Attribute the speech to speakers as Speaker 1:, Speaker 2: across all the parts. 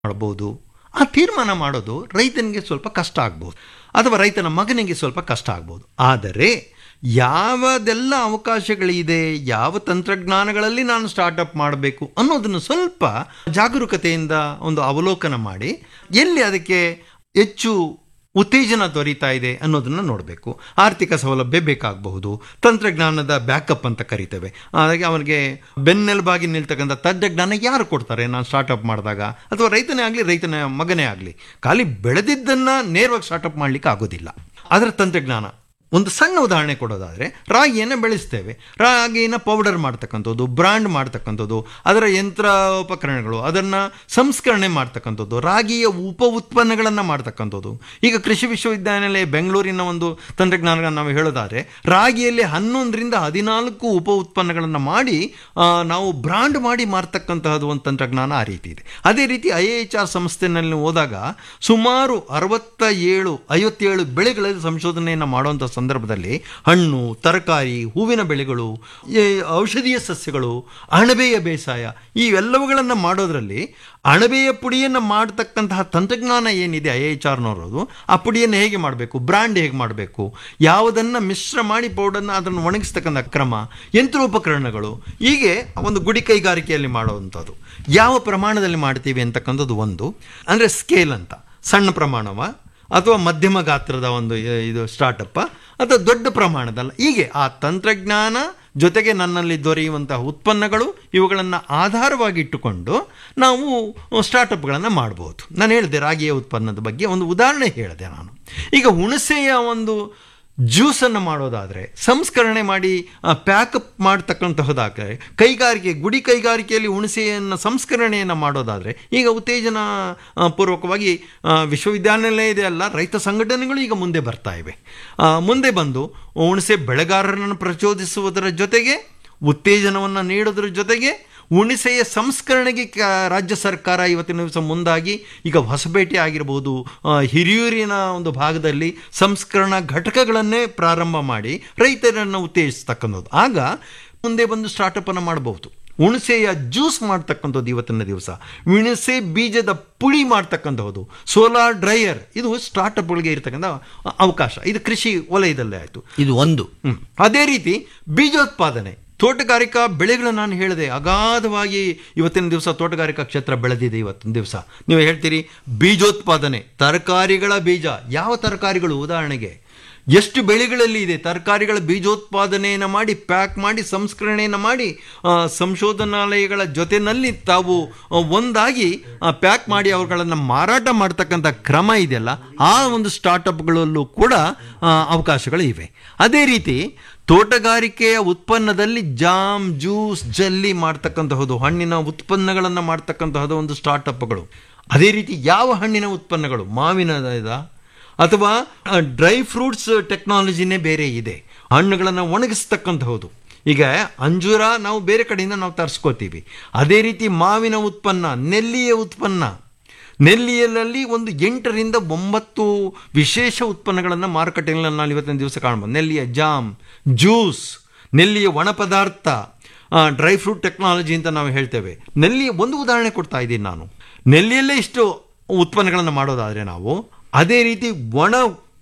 Speaker 1: ಮಾಡ್ಬೋದು ಆ ತೀರ್ಮಾನ ಮಾಡೋದು ರೈತನಿಗೆ ಸ್ವಲ್ಪ ಕಷ್ಟ ಆಗ್ಬೋದು ಅಥವಾ ರೈತನ ಮಗನಿಗೆ ಸ್ವಲ್ಪ ಕಷ್ಟ ಆಗ್ಬೋದು ಆದರೆ ಯಾವುದೆಲ್ಲ ಅವಕಾಶಗಳಿದೆ ಯಾವ ತಂತ್ರಜ್ಞಾನಗಳಲ್ಲಿ ನಾನು ಸ್ಟಾರ್ಟಪ್ ಮಾಡಬೇಕು ಅನ್ನೋದನ್ನು ಸ್ವಲ್ಪ ಜಾಗರೂಕತೆಯಿಂದ ಒಂದು ಅವಲೋಕನ ಮಾಡಿ ಎಲ್ಲಿ ಅದಕ್ಕೆ ಹೆಚ್ಚು ಉತ್ತೇಜನ ದೊರೀತಾ ಇದೆ ಅನ್ನೋದನ್ನು ನೋಡಬೇಕು ಆರ್ಥಿಕ ಸೌಲಭ್ಯ ಬೇಕಾಗಬಹುದು ತಂತ್ರಜ್ಞಾನದ ಬ್ಯಾಕಪ್ ಅಂತ ಕರಿತೇವೆ ಹಾಗಾಗಿ ಅವನಿಗೆ ಬೆನ್ನೆಲುಬಾಗಿ ನಿಲ್ತಕ್ಕಂಥ ತಂತ್ರಜ್ಞಾನ ಯಾರು ಕೊಡ್ತಾರೆ ನಾನು ಸ್ಟಾರ್ಟಪ್ ಮಾಡಿದಾಗ ಅಥವಾ ರೈತನೇ ಆಗಲಿ ರೈತನ ಮಗನೇ ಆಗಲಿ ಖಾಲಿ ಬೆಳೆದಿದ್ದನ್ನು ನೇರವಾಗಿ ಸ್ಟಾರ್ಟಪ್ ಮಾಡಲಿಕ್ಕೆ ಆಗೋದಿಲ್ಲ ಅದರ ತಂತ್ರಜ್ಞಾನ ಒಂದು ಸಣ್ಣ ಉದಾಹರಣೆ ಕೊಡೋದಾದರೆ ರಾಗಿಯನ್ನು ಬೆಳೆಸ್ತೇವೆ ರಾಗಿನ ಪೌಡರ್ ಮಾಡ್ತಕ್ಕಂಥದ್ದು ಬ್ರಾಂಡ್ ಮಾಡ್ತಕ್ಕಂಥದ್ದು ಅದರ ಯಂತ್ರೋಪಕರಣಗಳು ಅದನ್ನು ಸಂಸ್ಕರಣೆ ಮಾಡ್ತಕ್ಕಂಥದ್ದು ರಾಗಿಯ ಉಪ ಉತ್ಪನ್ನಗಳನ್ನು ಮಾಡ್ತಕ್ಕಂಥದ್ದು ಈಗ ಕೃಷಿ ವಿಶ್ವವಿದ್ಯಾನಿಲಯ ಬೆಂಗಳೂರಿನ ಒಂದು ತಂತ್ರಜ್ಞಾನಗಳನ್ನು ನಾವು ಹೇಳೋದಾದರೆ ರಾಗಿಯಲ್ಲಿ ಹನ್ನೊಂದರಿಂದ ಹದಿನಾಲ್ಕು ಉಪ ಉತ್ಪನ್ನಗಳನ್ನು ಮಾಡಿ ಆ, ನಾವು ಬ್ರಾಂಡ್ ಮಾಡಿ ಮಾರ್ತಕ್ಕಂತಹದ್ದು ಒಂದು ತಂತ್ರಜ್ಞಾನ ಆ ರೀತಿ ಇದೆ ಅದೇ ರೀತಿ ಐ ಎಚ್ ಆರ್ ಸಂಸ್ಥೆನಲ್ಲಿ ಹೋದಾಗ ಸುಮಾರು ಅರವತ್ತ ಏಳು ಐವತ್ತೇಳು ಬೆಳೆಗಳಲ್ಲಿ ಸಂಶೋಧನೆಯನ್ನು ಮಾಡುವಂಥ ಸಂದರ್ಭದಲ್ಲಿ ಹಣ್ಣು ತರಕಾರಿ ಹೂವಿನ ಬೆಳೆಗಳು ಈ ಔಷಧೀಯ ಸಸ್ಯಗಳು ಅಣಬೆಯ ಬೇಸಾಯ ಇವೆಲ್ಲವುಗಳನ್ನು ಮಾಡೋದರಲ್ಲಿ ಅಣಬೆಯ ಪುಡಿಯನ್ನು ಮಾಡತಕ್ಕಂತಹ ತಂತ್ರಜ್ಞಾನ ಏನಿದೆ ಐ ಎಚ್ ಆರ್ನವರದು ಆ ಪುಡಿಯನ್ನು ಹೇಗೆ ಮಾಡಬೇಕು ಬ್ರ್ಯಾಂಡ್ ಹೇಗೆ ಮಾಡಬೇಕು ಯಾವುದನ್ನು ಮಿಶ್ರ ಮಾಡಿ ಪೌಡರ್ನ ಅದನ್ನು ಒಣಗಿಸ್ತಕ್ಕಂಥ ಕ್ರಮ ಯಂತ್ರೋಪಕರಣಗಳು ಹೀಗೆ ಒಂದು ಗುಡಿ ಕೈಗಾರಿಕೆಯಲ್ಲಿ ಮಾಡುವಂಥದ್ದು ಯಾವ ಪ್ರಮಾಣದಲ್ಲಿ ಮಾಡ್ತೀವಿ ಅಂತಕ್ಕಂಥದ್ದು ಒಂದು ಅಂದರೆ ಸ್ಕೇಲ್ ಅಂತ ಸಣ್ಣ ಪ್ರಮಾಣವ ಅಥವಾ ಮಧ್ಯಮ ಗಾತ್ರದ ಒಂದು ಇ- ಇದು ಸ್ಟಾರ್ಟಪ್ಪ ಅಥವಾ ದೊಡ್ಡ ಪ್ರಮಾಣದಲ್ಲ ಹೀಗೆ ಆ ತಂತ್ರಜ್ಞಾನ ಜೊತೆಗೆ ನನ್ನಲ್ಲಿ ದೊರೆಯುವಂತಹ ಉತ್ಪನ್ನಗಳು ಇವುಗಳನ್ನು ಆಧಾರವಾಗಿ ಇಟ್ಟುಕೊಂಡು ನಾವು ಸ್ಟಾರ್ಟಪ್ಗಳನ್ನು ಮಾಡ್ಬೋದು ನಾನು ಹೇಳಿದೆ ರಾಗಿಯ ಉತ್ಪನ್ನದ ಬಗ್ಗೆ ಒಂದು ಉದಾಹರಣೆ ಹೇಳಿದೆ ನಾನು ಈಗ ಹುಣಸೆಯ ಒಂದು ಜ್ಯೂಸನ್ನು ಮಾಡೋದಾದರೆ ಸಂಸ್ಕರಣೆ ಮಾಡಿ ಪ್ಯಾಕಪ್ ಮಾಡ್ತಕ್ಕಂತಹದ್ದಾದರೆ ಕೈಗಾರಿಕೆ ಗುಡಿ ಕೈಗಾರಿಕೆಯಲ್ಲಿ ಹುಣಸೆಯನ್ನು ಸಂಸ್ಕರಣೆಯನ್ನು ಮಾಡೋದಾದರೆ ಈಗ ಉತ್ತೇಜನ ಆ, ಪೂರ್ವಕವಾಗಿ ಆ, ವಿಶ್ವವಿದ್ಯಾನಿಲಯ ಅಲ್ಲ ರೈತ ಸಂಘಟನೆಗಳು ಈಗ ಮುಂದೆ ಬರ್ತಾ ಇವೆ ಆ, ಮುಂದೆ ಬಂದು ಹುಣಸೆ ಬೆಳೆಗಾರರನ್ನು ಪ್ರಚೋದಿಸುವುದರ ಜೊತೆಗೆ ಉತ್ತೇಜನವನ್ನು ನೀಡೋದ್ರ ಜೊತೆಗೆ ಹುಣಸೆಯ ಸಂಸ್ಕರಣೆಗೆ ಕ- ರಾಜ್ಯ ಸರ್ಕಾರ ಇವತ್ತಿನ ದಿವಸ ಮುಂದಾಗಿ ಈಗ ಹೊಸಪೇಟೆ ಆಗಿರ್ಬೋದು ಆ, ಹಿರಿಯೂರಿನ ಒಂದು ಭಾಗದಲ್ಲಿ ಸಂಸ್ಕರಣಾ ಘಟಕಗಳನ್ನೇ ಪ್ರಾರಂಭ ಮಾಡಿ ರೈತರನ್ನು ಉತ್ತೇಜಿಸ್ತಕ್ಕಂಥದ್ದು ಆಗ ಮುಂದೆ ಬಂದು ಸ್ಟಾರ್ಟಪ್ಪನ್ನು ಮಾಡಬಹುದು ಹುಣಸೆಯ ಜ್ಯೂಸ್ ಮಾಡ್ತಕ್ಕಂಥದ್ದು ಇವತ್ತಿನ ದಿವಸ ಹುಣಸೆ ಬೀಜದ ಪುಳಿ ಮಾಡ್ತಕ್ಕಂಥದ್ದು ಸೋಲಾರ್ ಡ್ರೈಯರ್ ಇದು ಸ್ಟಾರ್ಟಪ್ಗಳಿಗೆ ಇರತಕ್ಕಂಥ ಅವಕಾಶ ಇದು ಕೃಷಿ ವಲಯದಲ್ಲೇ ಆಯಿತು
Speaker 2: ಇದು ಒಂದು
Speaker 1: ಹ್ಮ್. ಅದೇ ರೀತಿ ಬೀಜೋತ್ಪಾದನೆ ತೋಟಗಾರಿಕಾ ಬೆಳೆಗಳು ನಾನು ಹೇಳಿದೆ ಅಗಾಧವಾಗಿ ಇವತ್ತಿನ ದಿವಸ ತೋಟಗಾರಿಕಾ ಕ್ಷೇತ್ರ ಬೆಳೆದಿದೆ ಇವತ್ತಿನ ದಿವಸ ನೀವು ಹೇಳ್ತೀರಿ ಬೀಜೋತ್ಪಾದನೆ ತರಕಾರಿಗಳ ಬೀಜ ಯಾವ ತರಕಾರಿಗಳು ಉದಾಹರಣೆಗೆ ಎಷ್ಟು ಬೆಳೆಗಳಲ್ಲಿ ಇದೆ ತರಕಾರಿಗಳ ಬೀಜೋತ್ಪಾದನೆಯನ್ನು ಮಾಡಿ ಪ್ಯಾಕ್ ಮಾಡಿ ಸಂಸ್ಕರಣೆಯನ್ನು ಮಾಡಿ ಆ, ಸಂಶೋಧನಾಲಯಗಳ ಜೊತೆನಲ್ಲಿ ತಾವು ಆ, ಒಂದಾಗಿ ಪ್ಯಾಕ್ ಮಾಡಿ ಅವುಗಳನ್ನು ಮಾರಾಟ ಮಾಡ್ತಕ್ಕಂಥ ಕ್ರಮ ಇದೆಯಲ್ಲ ಆ ಒಂದು ಸ್ಟಾರ್ಟಪ್ಗಳಲ್ಲೂ ಕೂಡ ಆ, ಅವಕಾಶಗಳು ಇವೆ ಅದೇ ರೀತಿ ತೋಟಗಾರಿಕೆಯ ಉತ್ಪನ್ನದಲ್ಲಿ ಜಾಮ್ ಜ್ಯೂಸ್ ಜಲ್ಲಿ ಮಾಡ್ತಕ್ಕಂತಹದ್ದು ಹಣ್ಣಿನ ಉತ್ಪನ್ನಗಳನ್ನು ಮಾಡ್ತಕ್ಕಂತಹದ್ದು ಒಂದು ಸ್ಟಾರ್ಟಪ್ಗಳು ಅದೇ ರೀತಿ ಯಾವ ಹಣ್ಣಿನ ಉತ್ಪನ್ನಗಳು ಮಾವಿನ ಇದ ಅಥವಾ ಡ್ರೈ ಫ್ರೂಟ್ಸ್ ಟೆಕ್ನಾಲಜಿನೇ ಬೇರೆ ಇದೆ ಹಣ್ಣುಗಳನ್ನು ಒಣಗಿಸ್ತಕ್ಕಂತಹದ್ದು ಈಗ ಅಂಜೂರ ನಾವು ಬೇರೆ ಕಡೆಯಿಂದ ನಾವು ತರಿಸ್ಕೋತೀವಿ ಅದೇ ರೀತಿ ಮಾವಿನ ಉತ್ಪನ್ನ ನೆಲ್ಲಿಯ ಉತ್ಪನ್ನ ನೆಲ್ಲಿಯಲ್ಲಿ ಒಂದು ಎಂಟರಿಂದ ಒಂಬತ್ತು ವಿಶೇಷ ಉತ್ಪನ್ನಗಳನ್ನು ಮಾರುಕಟ್ಟೆಯಲ್ಲಿ ನಾನು ಇವತ್ತಿನ ದಿವಸ ಕಾಣ್ಬೋದು ನೆಲ್ಲಿಯ ಜಾಮ್ ಜ್ಯೂಸ್ ನೆಲ್ಲಿಯ ಒಣ ಪದಾರ್ಥ ಡ್ರೈ ಫ್ರೂಟ್ ಟೆಕ್ನಾಲಜಿ ಅಂತ ನಾವು ಹೇಳ್ತೇವೆ ನೆಲ್ಲಿಯ ಒಂದು ಉದಾಹರಣೆ ಕೊಡ್ತಾ ಇದ್ದೀನಿ ನಾನು ನೆಲ್ಲಿಯಲ್ಲೇ ಇಷ್ಟು ಉತ್ಪನ್ನಗಳನ್ನು ಮಾಡೋದಾದರೆ ನಾವು ಅದೇ ರೀತಿ ಒಣ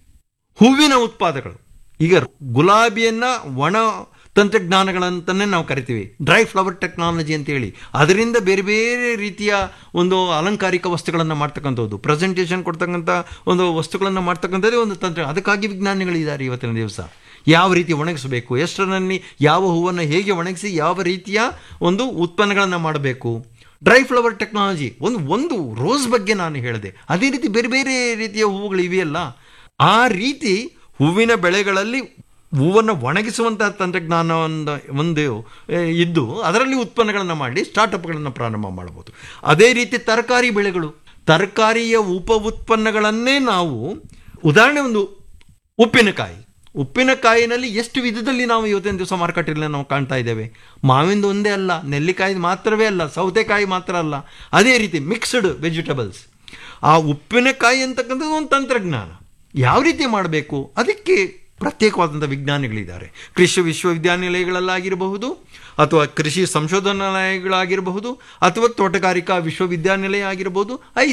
Speaker 1: ಹೂವಿನ ಉತ್ಪಾದಕಗಳು ಈಗ ಗುಲಾಬಿಯನ್ನ ಒಣ ತಂತ್ರಜ್ಞಾನಗಳಂತಲೇ ನಾವು ಕರಿತೀವಿ ಡ್ರೈ ಫ್ಲವರ್ ಟೆಕ್ನಾಲಜಿ ಅಂತೇಳಿ ಅದರಿಂದ ಬೇರೆ ಬೇರೆ ರೀತಿಯ ಒಂದು ಅಲಂಕಾರಿಕ ವಸ್ತುಗಳನ್ನು ಮಾಡ್ತಕ್ಕಂಥದ್ದು ಪ್ರೆಸೆಂಟೇಷನ್ ಕೊಡ್ತಕ್ಕಂಥ ಒಂದು ವಸ್ತುಗಳನ್ನು ಮಾಡ್ತಕ್ಕಂಥದ್ದೇ ಒಂದು ತಂತ್ರ ಅದಕ್ಕಾಗಿ ವಿಜ್ಞಾನಿಗಳಿದ್ದಾರೆ ಇವತ್ತಿನ ದಿವಸ ಯಾವ ರೀತಿ ಒಣಗಿಸಬೇಕು ಎಷ್ಟರಲ್ಲಿ ಯಾವ ಹೂವನ್ನು ಹೇಗೆ ಒಣಗಿಸಿ ಯಾವ ರೀತಿಯ ಒಂದು ಉತ್ಪನ್ನಗಳನ್ನು ಮಾಡಬೇಕು ಡ್ರೈ ಫ್ಲವರ್ ಟೆಕ್ನಾಲಜಿ ಒಂದು ಒಂದು ರೋಸ್ ಬಗ್ಗೆ ನಾನು ಹೇಳಿದೆ ಅದೇ ರೀತಿ ಬೇರೆ ಬೇರೆ ರೀತಿಯ ಹೂವುಗಳು ಇವೆಯಲ್ಲ ಆ ರೀತಿ ಹೂವಿನ ಬೆಳೆಗಳಲ್ಲಿ ಹೂವನ್ನು ಒಣಗಿಸುವಂತಹ ತಂತ್ರಜ್ಞಾನವನ್ನು ಒಂದು ಆ, ಇದ್ದು ಅದರಲ್ಲಿ ಉತ್ಪನ್ನಗಳನ್ನು ಮಾಡಿ ಸ್ಟಾರ್ಟಪ್ಗಳನ್ನು ಪ್ರಾರಂಭ ಮಾಡಬಹುದು ಅದೇ ರೀತಿ ತರಕಾರಿ ಬೆಳೆಗಳು ತರಕಾರಿಯ ಉಪ ಉತ್ಪನ್ನಗಳನ್ನೇ ನಾವು ಉದಾಹರಣೆ ಒಂದು ಉಪ್ಪಿನಕಾಯಿ ಉಪ್ಪಿನಕಾಯಿನಲ್ಲಿ ಎಷ್ಟು ವಿಧದಲ್ಲಿ ನಾವು ಇವತ್ತಿನ ದಿವಸ ಮಾರುಕಟ್ಟೆಯಲ್ಲಿ ನಾವು ಕಾಣ್ತಾ ಇದ್ದೇವೆ ಮಾವಿಂದ ಒಂದೇ ಅಲ್ಲ ನೆಲ್ಲಿಕಾಯಿ ಮಾತ್ರವೇ ಅಲ್ಲ ಸೌತೆಕಾಯಿ ಮಾತ್ರ ಅಲ್ಲ ಅದೇ ರೀತಿ ಮಿಕ್ಸ್ಡ್ ವೆಜಿಟಬಲ್ಸ್ ಆ ಉಪ್ಪಿನಕಾಯಿ ಅಂತಕ್ಕಂಥದ್ದು ಒಂದು ತಂತ್ರಜ್ಞಾನ ಯಾವ ರೀತಿ ಮಾಡಬೇಕು ಅದಕ್ಕೆ ಪ್ರತ್ಯೇಕವಾದಂಥ ವಿಜ್ಞಾನಿಗಳಿದ್ದಾರೆ ಕೃಷಿ ವಿಶ್ವವಿದ್ಯಾನಿಲಯಗಳಲ್ಲಾಗಿರಬಹುದು ಅಥವಾ ಕೃಷಿ ಸಂಶೋಧನಾಲಯಗಳಾಗಿರಬಹುದು ಅಥವಾ ತೋಟಗಾರಿಕಾ ವಿಶ್ವವಿದ್ಯಾನಿಲಯ ಆಗಿರಬಹುದು ಐ